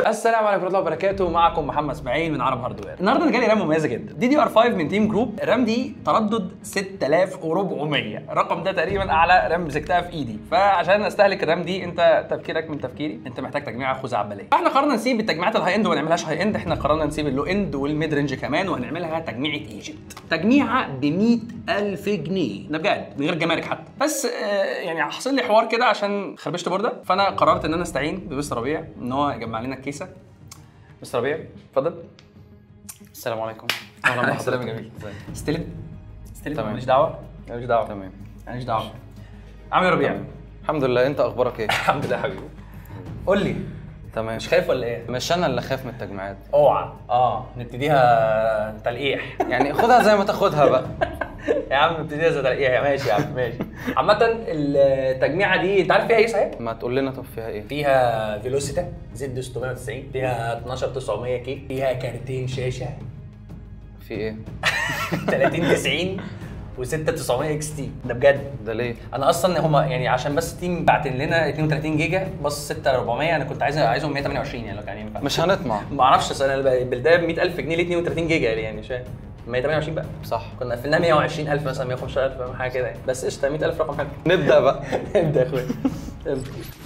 السلام عليكم ورحمه الله وبركاته معكم محمد اسماعيل من عرب هاردوير النهارده انا جالي رام مميزه جدا دي دي ار 5 من تيم جروب الرام دي تردد 6400 الرقم ده تقريبا اعلى رام مسكتها في ايدي فعشان استهلك الرام دي انت تفكيرك من تفكيري انت محتاج تجميعه خزعبليه احنا قررنا نسيب التجميعات الهاي اند وما نعملهاش هاي اند احنا قررنا نسيب اللو اند والميد رينج كمان وهنعملها تجميعه ايجيبت تجميعه ب 100000 جنيه ده بجد من غير جمارك حتى بس آه، يعني حصل لي حوار كده عشان خربشت بورده فانا قررت ان انا استعين بمستر ربيع ان هو يجمع لنا الكيسه مستر ربيع اتفضل السلام عليكم اهلا السلام يا جميل ازيك؟ استلم استلم تمام. ماليش دعوه ماليش دعوه تمام ماليش دعوه عامل ايه يا ربيع الحمد لله انت اخبارك ايه الحمد لله يا حبيبي قول لي تمام مش خايف ولا ايه مش انا اللي خايف من التجميعات اوعى اه نبتديها تلقيح يعني خدها زي ما تاخدها بقى يا عم نبتديها زي تلقيح ماشي يا عم ماشي عامة التجميعة دي انت عارف فيها ايه صحيح؟ ما تقول لنا طب فيها ايه فيها فيلوسيتا زد 690 فيها 12900 كي فيها كارتين شاشة في ايه 30 90 و6 900 اكس تي ده بجد ده ليه انا اصلا هما يعني عشان بس تيم بعتن لنا 32 جيجا بص 6 400 انا كنت عايز عايزهم 128 يعني لو كان ينفع مش هنطمع ما اعرفش أصل انا بالبدايه ب 100000 جنيه ليه 32 جيجا يعني مش فاهم 128 بقى صح كنا قفلناها 120000 مثلا 115000 أو حاجه كده يعني. بس قشطه 100000 رقم حلو نبدا بقى ابدا يا اخويا ابدأ.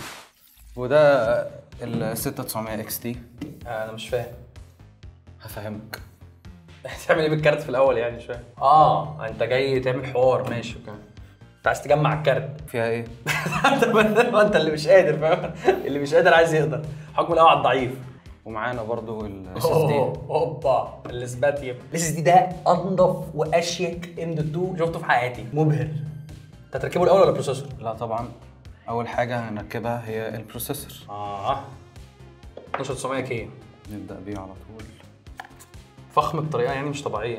وده ال 6900 اكس تي انا مش فاهم هفهمك هتعمل ايه بالكارت في الاول يعني مش فاهم اه انت جاي تعمل حوار ماشي اوكي انت عايز تجمع الكارت فيها ايه طب انت اللي مش قادر فاهم اللي مش قادر عايز يقدر حكم الاول على الضعيف ومعانا برضو الاس اس أوه، دي اوبا الاسباتيوم الاس اس دي ده انضف واشيك ام دوت 2 شفته في حياتي مبهر انت هتركبه الاول ولا البروسيسور؟ لا طبعا اول حاجه هنركبها هي البروسيسور اه 12900 كي نبدا بيه على طول فخم بطريقه يعني مش طبيعيه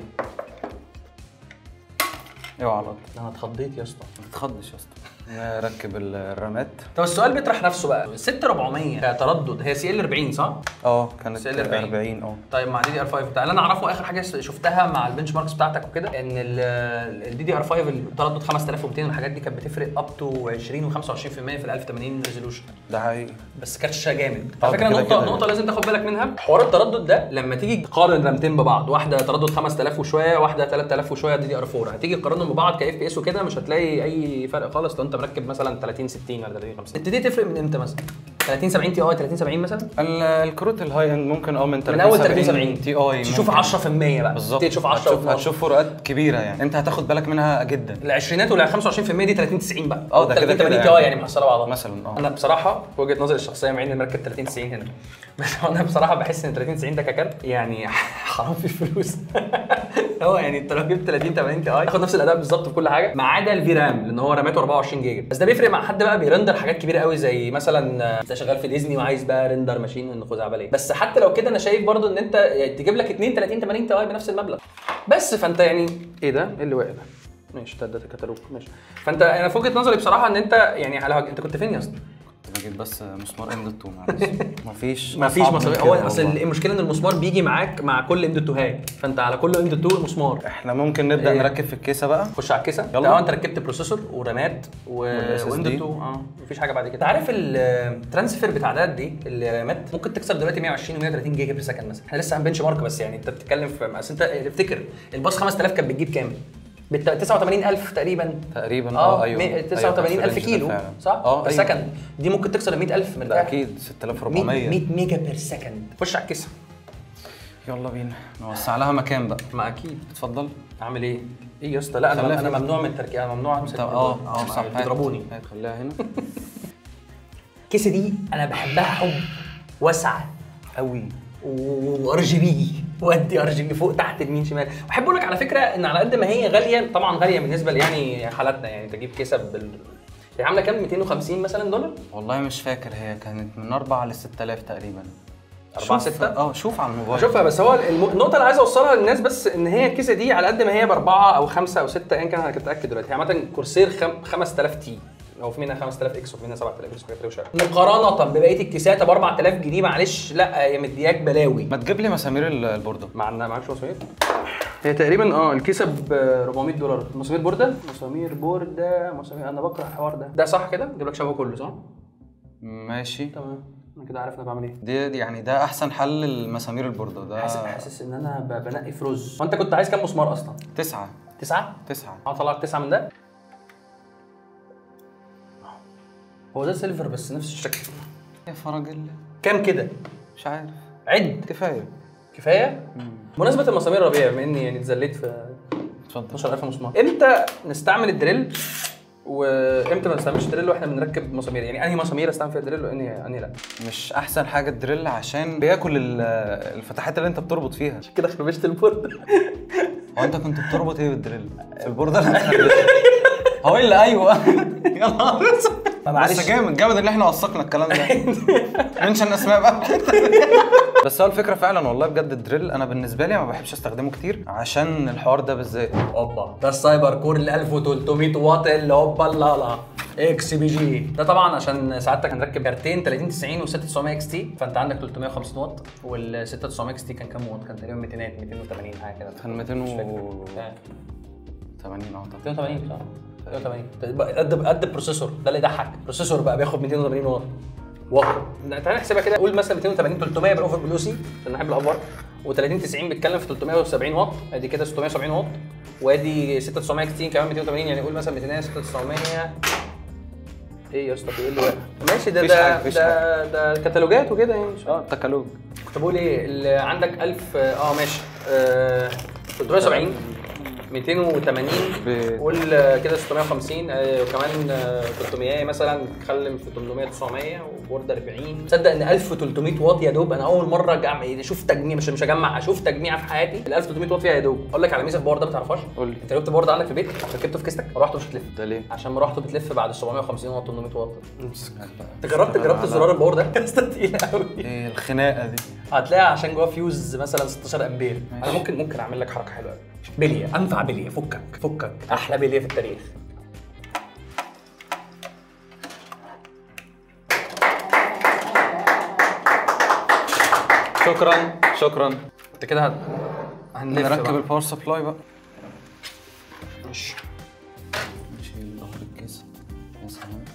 اوعى على انا اتخضيت يا اسطى ما تتخضش يا اسطى نركب الرامات طب السؤال بيطرح نفسه بقى 6400 كتردد هي سي ال 40 صح؟ اه كانت سي ال 40. 40 اه طيب مع دي دي ار 5 بتاع اللي انا اعرفه اخر حاجه شفتها مع البنش ماركس بتاعتك وكده ان الدي دي ار 5 التردد 5200 والحاجات دي كانت بتفرق اب تو 20 و25% في ال 1080 ريزولوشن ده حقيقي بس كارت الشاشه جامد اه على فكره كده نقطه كده. نقطه لازم تاخد بالك منها حوار التردد ده لما تيجي تقارن رامتين ببعض واحده تردد 5000 وشويه واحده 3000 وشويه دي دي ار 4 هتيجي تقارنهم ببعض كاف بي اس وكده مش هتلاقي اي فرق خالص لو انت مركب مثلا 30 60 ولا 30 50 ابتدي تفرق من امتى مثلا 30 70 تي اي 30 70 مثلا ال- الكروت الهاي اند ممكن اه من 30 من اول 30 70 تي اي تشوف ممكن. 10% بقى بالظبط تبتدي تشوف 10 هتشوف, هتشوف فروقات كبيره يعني انت هتاخد بالك منها جدا العشرينات وال 25% دي 30 90 بقى اه، ده 30 كده 80 كده تي اي يعني. يعني محصله بعضها مثلا اه انا بصراحه في وجهه نظري الشخصيه مع اني مركب 30 90 هنا بس انا بصراحه بحس ان 30 90 ده ككارت يعني حرام في الفلوس هو يعني انت لو جبت 30 80 تي اي تاخد نفس الاداء بالظبط في كل حاجه ما عدا الفي رام لان هو راماته 24 جيجا بس ده بيفرق مع حد بقى بيرندر حاجات كبيره قوي زي مثلا آه، انت شغال في ديزني وعايز بقى ريندر ماشين خزعبليه بس حتى لو كده انا شايف برضو ان انت يعني تجيب لك 2 30 80 تي اي بنفس المبلغ بس فانت يعني ايه ده؟ ايه اللي واقع ده؟ ماشي ده داتا كتالوج ماشي فانت انا في وجهه نظري بصراحه ان انت يعني على انت كنت فين يا اسطى؟ كنت بجيب بس مسمار ام دوت 2 معلش مفيش ما فيش أصعب من مصاريف كده هو والله. اصل المشكله ان المسمار بيجي معاك مع كل ام دوت هاك فانت على كل ام دوت مسمار احنا ممكن نبدا إيه؟ نركب في الكيسه بقى خش على الكيسه يلا. اه انت ركبت بروسيسور ورامات و وال SSD. ويندو 2 اه مفيش حاجه بعد كده انت عارف الترانسفير بتاع ده قد ايه الرامات ممكن تكسر دلوقتي 120 و130 جيجا بير سكند مثلا احنا لسه عن بنش مارك بس يعني انت بتتكلم في اصل انت افتكر الباص 5000 كانت بتجيب كام؟ بت 89000 تقريبا تقريبا اه اه ايوه مي- أيوة، 89000 في الرينج ده كيلو فعلا. صح؟ اه بير ايوه سكند دي ممكن تكسر ال 100000 ده مرتاح اكيد 100 6400 100 ميجا بير سكند خش على الكيسه يلا بينا نوسع لها مكان بقى ما اكيد اتفضل اعمل ايه؟ ايه يا اسطى لا انا خليها انا فين؟ ممنوع من التركيب انا ممنوع امسك طب اه اه صح هات. بيضربوني هات، خليها هنا الكيسه دي انا بحبها حب واسعه قوي وار جي بي ودي ار جي بي فوق تحت يمين شمال بحب اقول لك على فكره ان على قد ما هي غاليه طبعا غاليه بالنسبه ل- يعني حالاتنا يعني تجيب كيسه بال هي عامله كام 250 مثلا دولار والله مش فاكر هي كانت من 4 ل 6000 تقريبا 4 شوف- 6 اه شوف على الموبايل اشوفها بس هو الم- النقطه اللي عايز اوصلها للناس بس ان هي الكيسه دي على قد ما هي باربعه او خمسه او سته ايا كان انا كنت اتاكد دلوقتي هي عامه كورسير خم... 5000 تي هو في منها 5000 اكس وفي منها 7000 اكس وحاجات وشوية. مقارنه ببقيه الكيسات ب 4000 جنيه معلش لا هي مدياك بلاوي ما تجيب لي مسامير ال- البورده مع معكش مسامير هي تقريبا اه الكيسه ب 400 دولار مسامير بورده مسامير بورده مسامير انا بكره الحوار ده ده صح كده؟ جيب لك شبكه كله صح؟ ماشي تمام انا كده عارف انا بعمل ايه دي دي يعني ده احسن حل للمسامير البورده ده حاسس حاسس ان انا ب- بنقي في رز وانت كنت عايز كام مسمار اصلا تسعة تسعة تسعة هطلع لك تسعة من ده هو ده سيلفر بس نفس الشكل يا فرج الله كام كده مش عارف عد كفايه كفايه مناسبة المسامير الربيع بما اني يعني اتذليت في اتفضل 12000 مسمار امتى نستعمل الدريل وامتى ما نستعملش الدريل واحنا بنركب مسامير يعني انهي مسامير استعمل فيها الدريل وانهي انهي لا مش احسن حاجه الدريل عشان بياكل ال- الفتحات اللي انت بتربط فيها كده خربشت البورد هو انت كنت بتربط ايه بالدريل في البورده اللي هتخربشها. هو ايه اللي ايوه يا نهار اسود. معلش. بس جامد جامد ان احنا وثقنا الكلام ده منشن اسماء بقى بس هو الفكره فعلا والله بجد الدريل انا بالنسبه لي ما بحبش استخدمه كتير عشان الحوار ده بالذات اوبا ده السايبر كور ال 1300 واط اللي هوبا لا لا اكس بي جي ده طبعا عشان سعادتك هنركب كارتين 30 90 و 6900 اكس تي فانت عندك 350 واط وال 6900 اكس تي كان كام واط؟ كان تقريبا 200 280 حاجه كده كان 200 مش فاكر. و آه. 80 اعتقد 280 صح 280 تبقى قد قد البروسيسور ده اللي يضحك البروسيسور بقى بياخد 280 واط واو تعالى نحسبها كده قول مثلا 280 300 بالاوفر بالاو سي عشان نحب الافوار و30 90 بيتكلم في 370 واط ادي كده 670 واط وادي 6900 كتير كمان 280 يعني قول مثلا 200 6900 ايه يا اسطى في ايه اللي واقع ماشي ده مفيش ده حاجة، مفيش ده ده كتالوجات وكده يعني مش- اه تكالوج كنت بقول ايه اللي عندك 1000 اه ماشي آه 370 280 ب- قول آه، كده 650 آه، وكمان آه، 300 مثلا خلم في 800 900 وبورد 40 تصدق ان 1300 واط يا دوب انا اول مره أجمع- اشوف تجميع مش مش اجمع اشوف تجميع في حياتي ال 1300 واط فيها يا دوب اقول لك على ميزه في الباور ده ما تعرفش قول لي انت جبت بورد عندك في البيت ركبته في كيستك ورحت مش هتلف ده ليه؟ عشان مروحته بتلف بعد 750 واط 800 واط انت جربت جربت زرار الباور ده يا اسطى تقيل قوي ايه الخناقه دي هتلاقيها عشان جوه فيوز مثلا 16 امبير انا ممكن ممكن اعمل لك حركه حلوه قوي بليه انفع بليه فكك فكك احلى بليه في التاريخ شكرا شكرا انت كده هت... هنلف نركب بقى. الباور سبلاي بقى ماشي. نشيل ظهر الكيس يا سلام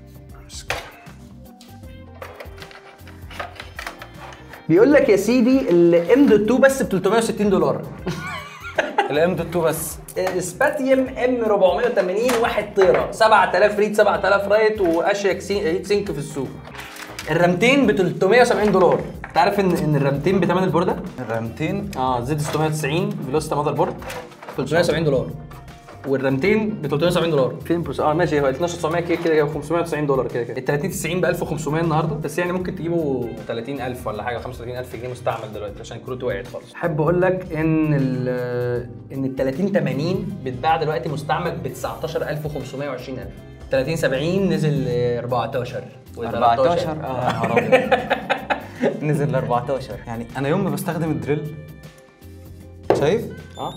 بيقول لك يا سيدي الام دوت 2 بس ب 360 دولار الام دوت 2 بس سباتيوم ام 480 1 طيره 7000 ريد 7000 رايت واشيك سي- هيت سينك في السوق الرامتين ب 370 دولار انت عارف ان ان الرامتين بثمن البورده الرامتين اه زد 690 فيلوستا ماذر بورد 370 دولار والرامتين ب 370 دولار فين بروس اه ماشي هو ال 12900 كده كده 590 دولار كده كده ال 30 90 ب 1500 النهارده بس يعني ممكن تجيبوا 30000 ولا حاجه 35000 جنيه مستعمل دلوقتي عشان الكروت وقعت خالص احب اقول لك ان ال ان ال 30 80 بتتباع دلوقتي مستعمل ب 19500 و20000 30 70 نزل ل 14 و 14 13. يا اه نهار ابيض نزل ل 14 يعني انا يوم ما بستخدم الدريل شايف؟ اه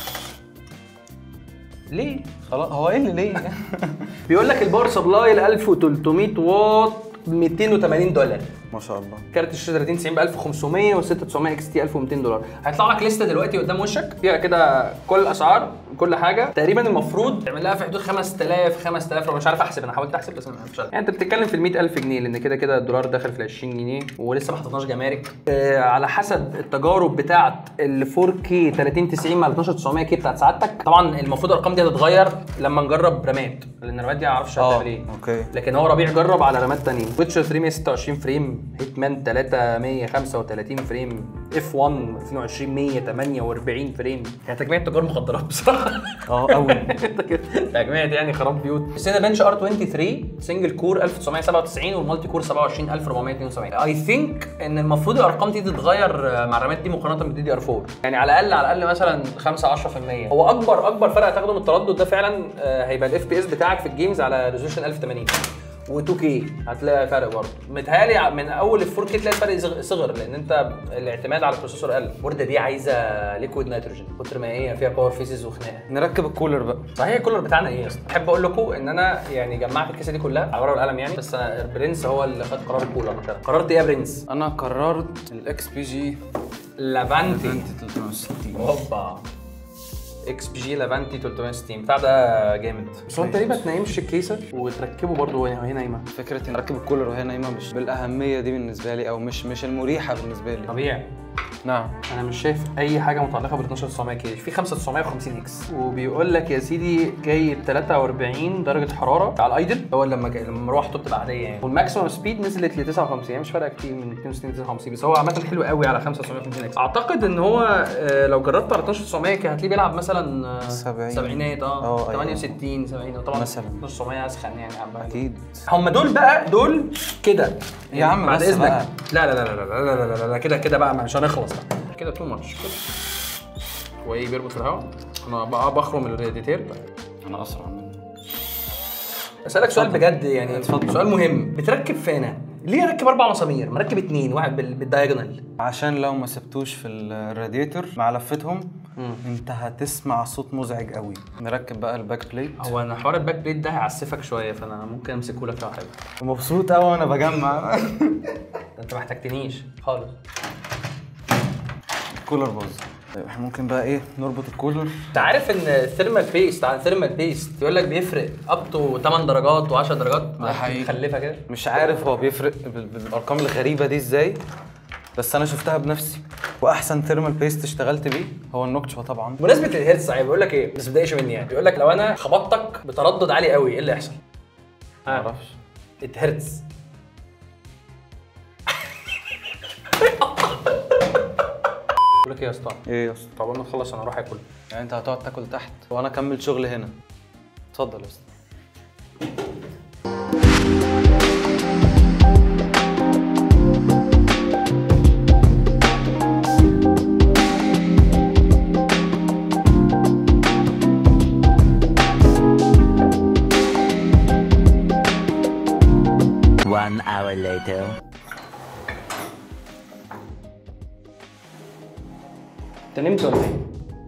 ليه؟ خلاص هو ايه اللي ليه؟ بيقول لك الباور سبلاي ال 1300 واط ب 280 دولار ما شاء الله كارت الشاشه 30 90 ب 1500 و 6900 اكس تي 1200 دولار هيطلع لك لسته دلوقتي قدام وشك فيها كده كل الاسعار كل حاجه تقريبا المفروض تعمل لها في حدود 5000 5000 أنا مش عارف احسب انا حاولت احسب بس ما عرفتش يعني انت بتتكلم في ال 100000 جنيه لان كده كده الدولار داخل في ال 20 جنيه ولسه ما حطيناش جمارك آه على حسب التجارب بتاعه ال 4K 30 90 مع ال 12900 كي بتاعت سعادتك طبعا المفروض الارقام دي هتتغير لما نجرب رامات لان الرامات دي ما اعرفش اه هتعمل ايه اوكي لكن هو ربيع جرب على رامات تانية ويتشر 3 126 فريم هيتمان 3 135 فريم اف 1 2020 148 فريم هي تجميع تجار مخدرات بصراحه اه قوي تجميع دي يعني خراب بيوت السينا بنش ار 23 سنجل كور 1997 والمالتي كور 27472 اي ثينك ان المفروض الارقام دي تتغير مع الرامات دي مقارنه بالدي دي ار 4 يعني على الاقل على الاقل مثلا 5 10% هو اكبر اكبر فرق هتاخده من التردد ده فعلا آه، هيبقى الاف بي اس بتاعك في الجيمز على ريزولوشن 1080 و2 كي هتلاقي فرق برضه متهيألي ع- من اول ال 4 كي تلاقي الفرق صغ- صغر لان انت الاعتماد على البروسيسور قل البورده دي عايزه ليكويد نيتروجين كتر ما هي فيها باور فيسز وخناقه نركب الكولر بقى صحيح الكولر بتاعنا ايه اصلا احب اقول لكم ان انا يعني جمعت الكيسه دي كلها على الورقه والقلم يعني بس أنا برنس هو اللي خد قرار الكولر مش انا قررت ايه يا برنس انا قررت الاكس بي جي لافانتي 360 هوبا اكس بي جي لافانتي 360 بتاع ده جامد بس هو انت ليه ما تنيمش الكيسه وتركبه برضه وهي نايمه فكره ان اركب الكولر وهي نايمه مش بالاهميه دي بالنسبه لي او مش مش المريحه بالنسبه لي طبيعي نعم انا مش شايف اي حاجه متعلقه بال 12900 كي في 5950 اكس وبيقول لك يا سيدي جاي ب 43 درجه حراره على الايدل هو لما جاي لما مروحته بتبقى عاديه يعني والماكسيمم سبيد نزلت ل 59 يعني مش فارقه كتير من 62 ل 59 بس هو عامه حلو قوي على 5950 اكس اعتقد ان هو آه، لو جربته على 12900 كي هتلاقيه بيلعب مثلا آه، 70. سبعينات اه اه، أيوة. 68 70 طبعا مثلا. 900 اسخن يعني عم اكيد هم دول بقى دول كده يا عم بعد بس اذنك بقى. لا لا لا لا لا لا لا لا لا كده كده بقى مش هنخلص بقى كده تو ماتش كده هو ايه بيربط في الهواء انا بقى بخرم الراديتير انا اسرع منه اسالك سؤال بجد يعني اتفضل. سؤال مهم بتركب فانه ليه اركب اربع مسامير مركب اتنين واحد بال- بالدايجونال عشان لو ما سبتوش في الراديتور مع لفتهم مم. انت هتسمع صوت مزعج قوي نركب بقى الباك بليت هو انا حوار الباك بليت ده هيعسفك شويه فانا ممكن امسكه لك لو حابب مبسوط قوي وانا بجمع ده انت ما احتجتنيش خالص كولر باظ طيب احنا ممكن بقى ايه نربط الكولر انت عارف ان الثيرمال بيست عن الثيرمال بيست بيقول لك بيفرق اب تو 8 درجات و10 درجات ده حقيقي. مخلفه كده مش عارف هو بيفرق بال- بالارقام الغريبه دي ازاي بس انا شفتها بنفسي واحسن ثيرمال بيست اشتغلت بيه هو النوكتشوا طبعا بمناسبه الهيرتز صحيح بيقول لك ايه بس ما تضايقش مني يعني بيقول لك لو انا خبطتك بتردد عالي قوي ايه اللي يحصل؟ معرفش اتهرتز بقول لك ايه يا اسطى ايه يا اسطى طب ما نخلص انا اروح اكل يعني انت هتقعد تاكل تحت وانا اكمل شغل هنا اتفضل يا اسطى One hour later. انت نمت ولا ايه؟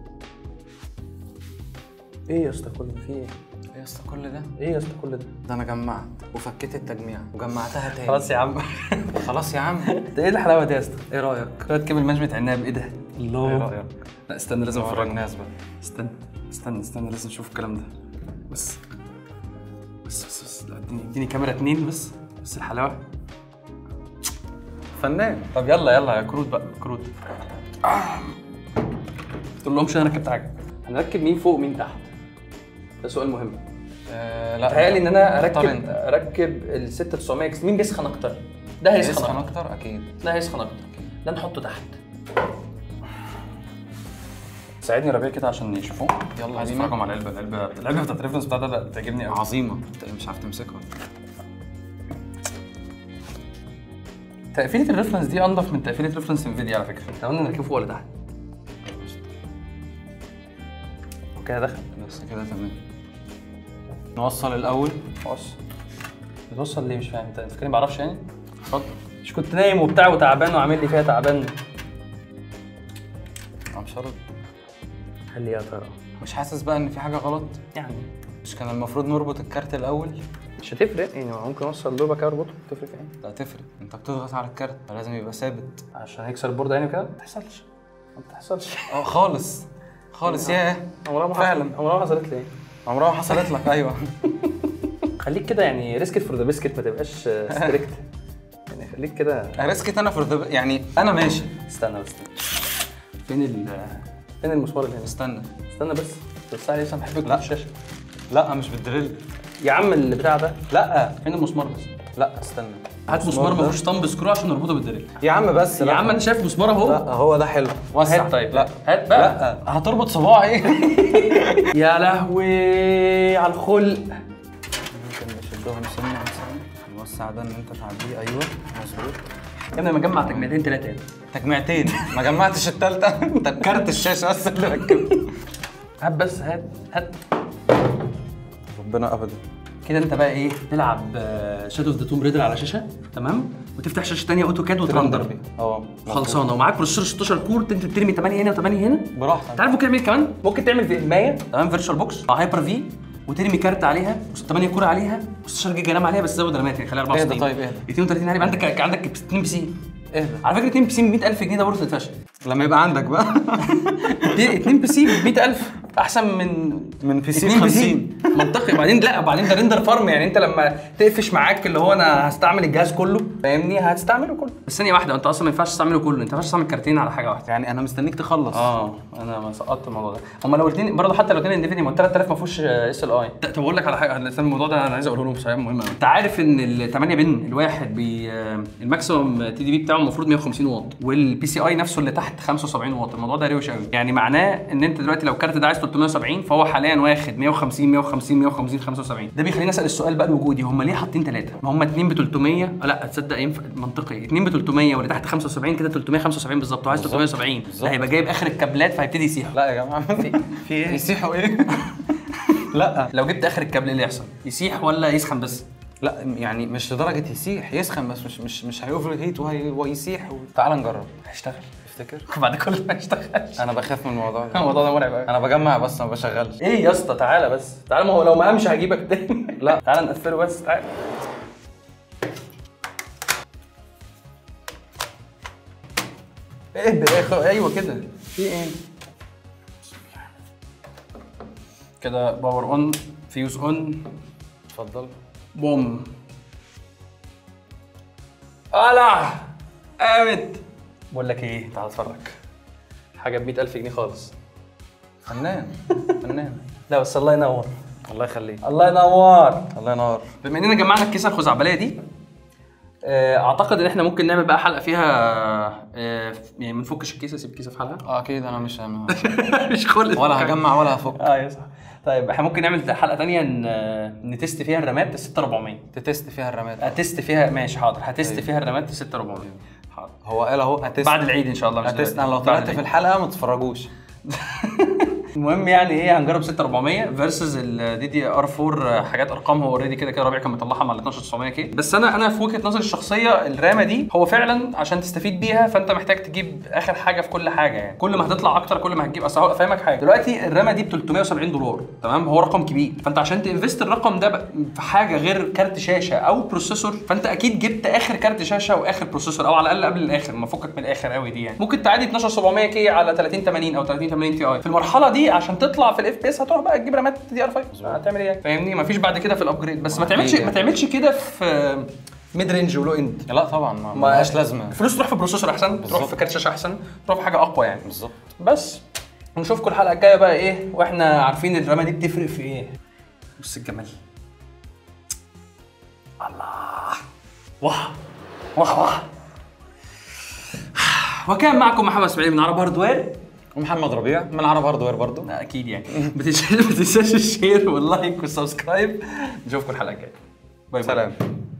ايه يا اسطى كل ده في ايه؟ ايه يا اسطى كل ده ايه يا اسطى كل ده؟ ده انا جمعت وفكيت التجميع وجمعتها تاني خلاص يا عم خلاص يا عم ده ايه الحلاوه دي يا اسطى؟ ايه رايك دلوقتي كيبل مانجمنت عناب ايه ده؟ الله ايه رايك لا استنى لازم ورا افرجك الناس بقى استنى استنى استنى لازم نشوف الكلام ده بس بس بس, بس. لا، اديني اديني كاميرا اتنين بس بس الحلاوه فنان طب يلا يلا يا كروت بقى كروت تقول لهمش انا ركبت حاجه هنركب مين فوق مين تحت ده سؤال مهم آه لا تهيألي ان انا اختار اركب انت. اركب ال 6900 اكس مين بيسخن اكتر؟ ده هيسخن يسخن اكتر اكتر اكيد ده هيسخن اكتر ده نحطه تحت ساعدني ربيع كده عشان يشوفوه يلا عايز بينا. اتفرجوا على العلبه العلبه العلبه بتاعت الريفرنس بتاعتها لا بتعجبني قوي عظيمه انت مش عارف تمسكها تقفيله الريفرنس دي انضف من تقفيله ريفرنس انفيديا على فكره احنا قلنا نركبه فوق ولا تحت اوكي دخل بس كده تمام نوصل الاول خلاص بتوصل ليه مش فاهم انت فاكرني ما بعرفش يعني اتفضل مش كنت نايم وبتاع وتعبان وعامل لي فيها تعبان انا مش هرد هل يا ترى مش حاسس بقى ان في حاجه غلط يعني مش كان المفروض نربط الكارت الاول مش هتفرق يعني ممكن اوصل دوبك كده اربطه تفرق في ايه لا تفرق انت بتضغط على الكارت فلازم يبقى ثابت عشان هيكسر البورد يعني كده ما بتحصلش ما بتحصلش اه خالص خالص ياه عمرها ما فعلا. حصلت عمرها ما حصلت لي عمرها ما حصلت لك ايوه خليك كده يعني ريسكت فور ذا بيسكت ما تبقاش ستريكت يعني خليك كده ريسكت انا فور يعني انا ماشي استنى بس فين ال فين المسمار اللي هنا استنى استنى بس بس عليه عشان بحب لا. الشاشه لا مش بالدريل يا عم اللي بتاع ده لا فين المسمار بس لا استنى هات مسمار ما فيهوش طنب سكرو عشان نربطه بالدريل يا عم بس يا لا. عم انا شايف مسمار اهو لا هو ده حلو وسع هات طيب لا هات بقى لا هتربط صباعي يا لهوي على الخلق ممكن نشدهم سنه عن سنه نوسع ده ان انت تعديه ايوه مظبوط يا ابني مجمع تجميعتين ثلاثه يعني تجميعتين ما جمعتش التالتة انت كارت الشاشة بس اللي ركبته هات بس هات هات ربنا ابدا كده انت بقى ايه تلعب شادو اوف ذا توم ريدر على شاشه تمام وتفتح شاشه ثانيه اوتوكاد وترندر اه خلصانه ومعاك بروسيسور 16 كور انت بترمي 8 هنا و8 هنا براحتك انت عارف ممكن تعمل إيه كمان ممكن تعمل في المايه تمام فيرتشوال بوكس مع هايبر في وترمي كارت عليها و8 كور عليها و16 جيجا رام عليها بس زود رامات يعني خليها 64 اهدى طيب، اهدى. 32 هيبقى عندك عندك 2 بي سي اهدى على فكره 2 بي سي ب 100000 جنيه ده برضه اتفشل لما يبقى عندك بقى 2 بي سي ب 100000 احسن من من بي سي اتنين 50 منطقي بعدين لا بعدين ده ريندر فارم يعني انت لما تقفش معاك اللي هو انا هستعمل الجهاز كله فاهمني هتستعمله كله بس ثانيه واحده انت اصلا ما ينفعش تستعمله كله انت ما ينفعش تستعمل كارتين على حاجه واحده يعني انا مستنيك تخلص اه انا ما سقطت الموضوع ده هم لو قلت برضه حتى لو كان انفينيتي ما 3000 ما فيهوش اس ال اي طب اقول لك على حاجه أنا الموضوع ده انا عايز اقوله لهم بصراحه مهم قوي انت عارف ان ال 8 بن الواحد بي آه، الماكسيموم تي دي بي بتاعه المفروض 150 واط والبي سي اي نفسه اللي تحت 75 واط الموضوع ده روش قوي يعني معناه ان انت دلوقتي لو الكارت ده عايز 370 فهو حاليا واخد 150 150 150 75 ده بيخليني اسال السؤال بقى الوجودي هم ليه حاطين ثلاثه ما هم اتنين ب 300 آه، لا تصدق ينفع منطقي اتنين ب 300 واللي تحت 75 كده 375 بالظبط وعايز 370 ده هيبقى جايب اخر الكابلات فهيبتدي يسيح لا يا جماعه في ايه يسيحوا ايه لا لو جبت اخر الكابل ايه اللي يحصل؟ يسيح ولا يسخن بس؟ لا يعني مش لدرجه يسيح يسخن بس مش مش مش هيوفر هيت وهي- ويسيح و... تعال نجرب هيشتغل تفتكر بعد كل ما يشتغلش انا بخاف من الموضوع ده الموضوع ده مرعب قوي انا بجمع بس ما بشغلش ايه يا اسطى تعالى بس تعالى ما هو لو ما قامش هجيبك تاني لا. تعالى نقفله بس تعالى اهدى يا اخي ايوه كده في ايه كده باور اون فيوز اون اتفضل بوم الا قامت بقول لك ايه تعال اتفرج حاجه ب 100000 جنيه خالص فنان فنان لا بس الله ينور الله يخليك الله ينور الله ينور بما اننا جمعنا الكيسه الخزعبليه دي آه، اعتقد ان احنا ممكن نعمل بقى حلقه فيها آه، يعني ما نفكش الكيسه سيب الكيسه في حالها اه اكيد انا مش هم... مش خالص ولا هجمع ولا هفك اه يا صح طيب احنا ممكن نعمل حلقه تانية ن- نتست فيها الرامات 6400 تتست فيها الرماد هتست فيها ماشي حاضر هتست فيها الرامات 6400 حاضر هو قال اهو هتست بعد العيد ان شاء الله مش هتست دلوقتي. انا لو بعد طلعت في العيد. الحلقه ما تتفرجوش المهم يعني ايه هنجرب 6400 فيرسز الدي دي ار 4 حاجات ارقام هو اوريدي كده كده ربيع كان مطلعها مع ال 12900 كي بس انا انا في وجهه نظري الشخصيه الرامه دي هو فعلا عشان تستفيد بيها فانت محتاج تجيب اخر حاجه في كل حاجه يعني كل ما هتطلع اكتر كل ما هتجيب اصل هو افهمك حاجه دلوقتي الرامه دي ب 370 دولار تمام هو رقم كبير فانت عشان تنفست الرقم ده بقى في حاجه غير كارت شاشه او بروسيسور فانت اكيد جبت اخر كارت شاشه واخر بروسيسور او على الاقل قبل الاخر ما فكك من الاخر قوي دي يعني ممكن تعدي 12700 كي على 3080 او 3080 تي اي في المرحله دي عشان تطلع في الاف بي اس هتروح بقى تجيب رامات دي ار 5 هتعمل ايه يعني؟ فاهمني مفيش بعد كده في الابجريد بس ما تعملش ما تعملش كده في ميد رينج ولو اند لا طبعا ما ملهاش لازمه الفلوس تروح في بروسيسور احسن تروح في كارت شاشه احسن تروح في حاجه اقوى يعني بالظبط بس نشوفكم الحلقه الجايه بقى ايه واحنا عارفين الرامه دي بتفرق في ايه بص الجمال الله واه واه واه وكان معكم محمد اسماعيل من عرب هاردوير ومحمد ربيع من عرب هاردوير برضو لا، اكيد يعني ما تنساش ما تنساش الشير واللايك والسبسكرايب نشوفكم الحلقه الجايه باي باي سلام